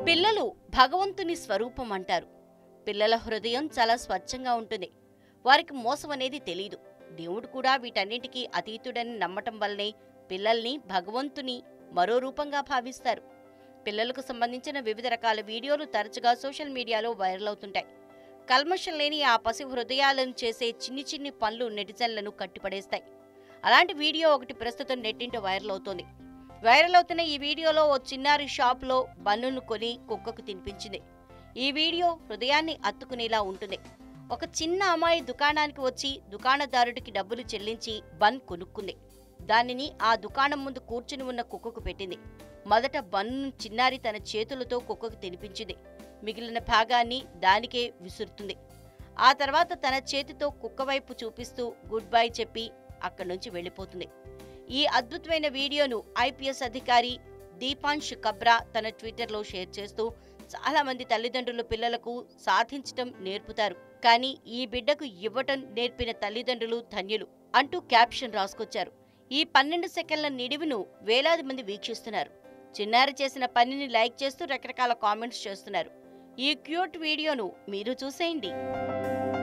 పిల్లలు భగవంతుని స్వరూపం అంటారు పిల్లల హృదయం చాలా స్వచ్ఛంగా ఉంటుంది వారికి మోసం అనేది తెలియదు దేవుడు కూడా వీటన్నిటికీ అతీతుడని నమ్మటం వల్లనే పిల్లల్ని భగవంతుని మరో రూపంగా భావిస్తారు పిల్లలకు సంబంధించిన వివిధ రకాల వీడియోలు తరచుగా సోషల్ మీడియాలో వైరల్ అవుతుంటాయి కల్మషం లేని ఆ పసి హృదయాలను చేసే చిన్ని చిన్ని పనులు నెటిజన్లను కట్టిపడేస్తాయి అలాంటి వీడియో ఒకటి ప్రస్తుతం నెట్టింట వైరల్ అవుతోంది వైరల్ అవుతున్న ఈ వీడియోలో ఓ చిన్నారి షాప్లో బన్నును కొని కుక్కకు తినిపించింది ఈ వీడియో హృదయాన్ని అత్తుకునేలా ఉంటుంది ఒక చిన్న అమ్మాయి దుకాణానికి వచ్చి దుకాణదారుడికి డబ్బులు చెల్లించి బన్ కొనుక్కుంది దానిని ఆ దుకాణం ముందు కూర్చుని ఉన్న కుక్కకు పెట్టింది మొదట బన్ను చిన్నారి తన చేతులతో కుక్కకు తినిపించింది మిగిలిన భాగాన్ని దానికే విసురుతుంది ఆ తర్వాత తన చేతితో కుక్క వైపు చూపిస్తూ గుడ్ బై చెప్పి అక్కడి నుంచి వెళ్ళిపోతుంది ఈ అద్భుతమైన వీడియోను ఐపీఎస్ అధికారి దీపాంశ్ కబ్రా తన ట్విట్టర్లో షేర్ చేస్తూ చాలా మంది తల్లిదండ్రులు పిల్లలకు సాధించటం నేర్పుతారు కానీ ఈ బిడ్డకు ఇవ్వటం నేర్పిన తల్లిదండ్రులు ధన్యులు అంటూ క్యాప్షన్ రాసుకొచ్చారు ఈ పన్నెండు సెకండ్ల నిడివిను వేలాది మంది వీక్షిస్తున్నారు చిన్నారి చేసిన పనిని లైక్ చేస్తూ రకరకాల కామెంట్స్ చేస్తున్నారు ఈ క్యూట్ వీడియోను మీరు చూసేయండి